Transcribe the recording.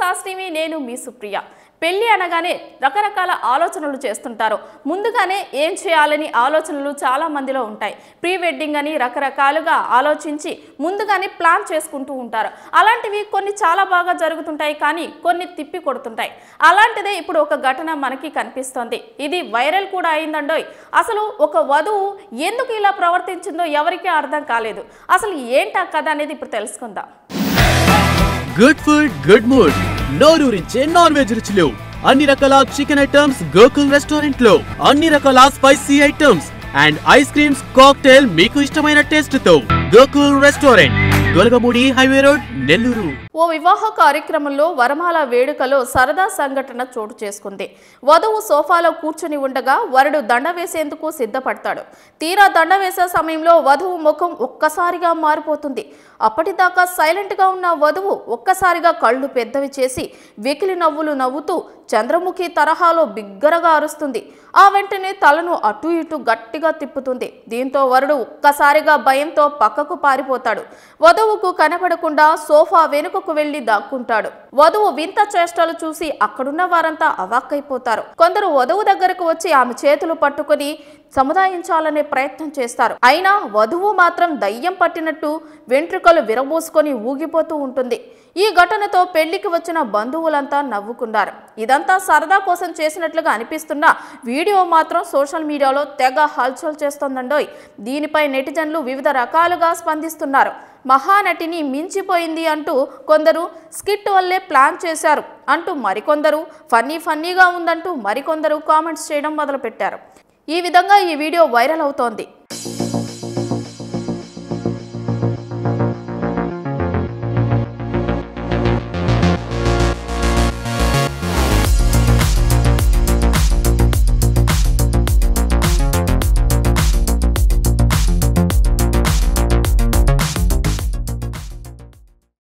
శాస్త్రివి నేను మీ సుప్రియ పెళ్లి అనగానే రకరకాల ఆలోచనలు చేస్తుంటారు ముందుగానే ఏం చేయాలని ఆలోచనలు చాలా మందిలో ఉంటాయి ప్రీ వెడ్డింగ్ అని రకరకాలుగా ఆలోచించి ముందుగానే ప్లాన్ చేసుకుంటూ ఉంటారు అలాంటివి కొన్ని చాలా బాగా జరుగుతుంటాయి కానీ కొన్ని తిప్పి కొడుతుంటాయి అలాంటిదే ఇప్పుడు ఒక ఘటన మనకి కనిపిస్తోంది ఇది వైరల్ కూడా అయిందండోయ్ అసలు ఒక వధువు ఎందుకు ఇలా ప్రవర్తించిందో ఎవరికీ అర్థం కాలేదు అసలు ఏంటా కథ అనేది ఇప్పుడు తెలుసుకుందాం గుడ్ ఫుడ్ గుడ్ మూడ్ నోరూరించే నాన్ వెజ్ రుచులు అన్ని రకాల చికెన్ ఐటమ్స్ గోకుల్ రెస్టారెంట్ లో అన్ని రకాల spicy items and ice creams cocktail మీకు ఇష్టమైన టేస్ట్ తో Gokul restaurant Golagamudi highway road Nellore ఓ వివాహ కార్యక్రమంలో వరమాల వేడుకలో సరదా సంఘటన చోటు చేసుకుంది వధువు సోఫాలో కూర్చుని ఉండగా వరుడు దండ వేసేందుకు సిద్ధపడతాడు తీరా దండ వేసే సమయంలో వధువు ముఖం ఒక్కసారిగా మారిపోతుంది అప్పటిదాకా సైలెంట్గా ఉన్న వధువు ఒక్కసారిగా కళ్ళు పెద్దవి చేసి వెకిలి నవ్వులు నవ్వుతూ చంద్రముఖి తరహాలో బిగ్గరగా అరుస్తుంది ఆ వెంటనే తలను అటు ఇటు గట్టిగా తిప్పుతుంది దీంతో వరుడు ఒక్కసారిగా భయంతో పక్కకు పారిపోతాడు వధువుకు కనపడకుండా సోఫా వెనుకకు వెళ్లి దాక్కుంటాడు వధువు వింత చేష్టలు చూసి అక్కడున్న వారంతా అవాక్కైపోతారు కొందరు వధువు దగ్గరకు వచ్చి ఆమె చేతులు పట్టుకొని సముదాయించాలనే ప్రయత్నం చేస్తారు అయినా వధువు మాత్రం దయ్యం పట్టినట్టు వెంట్రుకలు విరబోసుకొని ఊగిపోతూ ఉంటుంది ఈ ఘటనతో పెళ్లికి వచ్చిన బంధువులంతా నవ్వుకున్నారు ఇదంతా సరదా కోసం చేసినట్లుగా అనిపిస్తున్న వీడియో మాత్రం సోషల్ మీడియాలో తెగ హల్చల్ చేస్తోందండోయ్ దీనిపై నెటిజన్లు వివిధ రకాలుగా స్పందిస్తున్నారు మహానటిని మించిపోయింది అంటూ కొందరు స్కిట్ వల్లే ప్లాన్ చేశారు అంటూ మరికొందరు ఫన్నీ ఫన్నీగా ఉందంటూ మరికొందరు కామెంట్స్ చేయడం మొదలుపెట్టారు ఈ విధంగా ఈ వీడియో వైరల్ అవుతోంది